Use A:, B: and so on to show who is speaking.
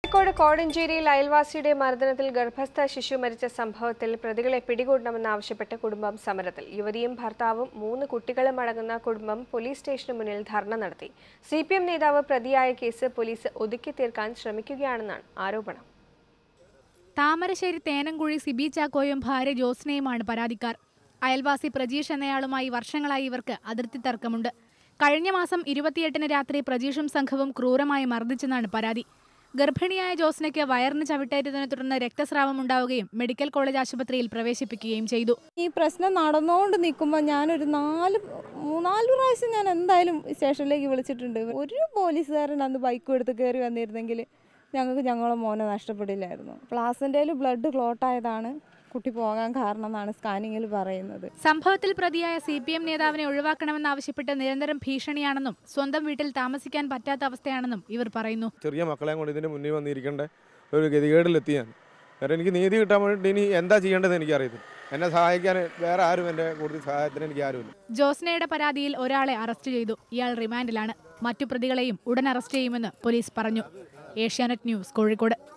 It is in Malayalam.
A: കോഴിക്കോട് കോടഞ്ചേരിയിൽ അയൽവാസിയുടെ മർദ്ദനത്തിൽ ഗർഭസ്ഥ ശിശു മരിച്ച സംഭവത്തിൽ പ്രതികളെ പിടികൂടണമെന്നാവശ്യപ്പെട്ട് കുടുംബം സമരത്തിൽ യുവതിയും ഭർത്താവും മൂന്ന് കുട്ടികളും അടങ്ങുന്ന കുടുംബം പോലീസ് സ്റ്റേഷന് മുന്നിൽ ധർണ നടത്തി സി പി എം നേതാവ് പ്രതിയായ കേസ് പോലീസ് ഒതുക്കി തീർക്കാൻ ശ്രമിക്കുകയാണെന്നാണ് ആരോപണം
B: താമരശ്ശേരി തേനംകുഴി സിബി ചാക്കോയും ഭാര്യ ജ്യോത്സ്നയുമാണ് പരാതിക്കാർ അയൽവാസി പ്രജീഷ് എന്നയാളുമായി വർഷങ്ങളായി ഇവർക്ക് അതിർത്തി തർക്കമുണ്ട് കഴിഞ്ഞ മാസം ഇരുപത്തിയെട്ടിന് രാത്രി പ്രജീഷും സംഘവും ക്രൂരമായി മർദ്ദിച്ചെന്നാണ് പരാതി ഗർഭിണിയായ ജ്യോത്സ്നയ്ക്ക് വയറിന് ചവിട്ടേറ്റതിനെ തുടർന്ന് രക്തസ്രാവം ഉണ്ടാവുകയും മെഡിക്കൽ കോളേജ് ആശുപത്രിയിൽ പ്രവേശിപ്പിക്കുകയും ചെയ്തു
C: ഈ പ്രശ്നം നടന്നുകൊണ്ട് നിൽക്കുമ്പോൾ ഞാനൊരു നാല് മൂന്നാല് പ്രാവശ്യം ഞാൻ എന്തായാലും സ്റ്റേഷനിലേക്ക് വിളിച്ചിട്ടുണ്ട് ഒരു പോലീസുകാരൻ അന്ന് ബൈക്കും എടുത്ത് കയറി വന്നിരുന്നെങ്കിൽ ഞങ്ങൾക്ക് ഞങ്ങളെ മോനെ നഷ്ടപ്പെടില്ലായിരുന്നു പ്ലാസൻ്റെയിൽ ബ്ലഡ് ക്ലോട്ടായതാണ് കുട്ടി പോകാൻ കാരണം എന്നാണ് സ്കാനിങ്ങിൽ പറയുന്നത്
B: സംഭവത്തിൽ പ്രതിയായ സി പി എം നേതാവിനെ ഒഴിവാക്കണമെന്നാവശ്യപ്പെട്ട് നിരന്തരം ഭീഷണിയാണെന്നും സ്വന്തം വീട്ടിൽ താമസിക്കാൻ പറ്റാത്ത അവസ്ഥയാണെന്നും ഇവർ പറയുന്നു
D: ചെറിയ മക്കളെ കൊണ്ട് ഇതിൻ്റെ മുന്നിൽ വന്നിരിക്കേണ്ട ഒരു ഗതികേടിലെത്തി ഞാൻ കാരണം എനിക്ക് നീതി കിട്ടാൻ വേണ്ടിയിട്ട് ഇനി എന്താ ചെയ്യേണ്ടത് എനിക്കറിയത്തില്ല എന്നെ സഹായിക്കാൻ വേറെ ആരും എൻ്റെ കൂടുതൽ സഹായത്തിന് എനിക്ക് ആരുമില്ല
B: ജോസ്നയുടെ പരാതിയിൽ ഒരാളെ അറസ്റ്റ് ചെയ്തു ഇയാൾ റിമാൻഡിലാണ് മറ്റു പ്രതികളെയും ഉടൻ അറസ്റ്റ് ചെയ്യുമെന്ന് പോലീസ് പറഞ്ഞു ഏഷ്യാനെറ്റ് ന്യൂസ് കോഴിക്കോട്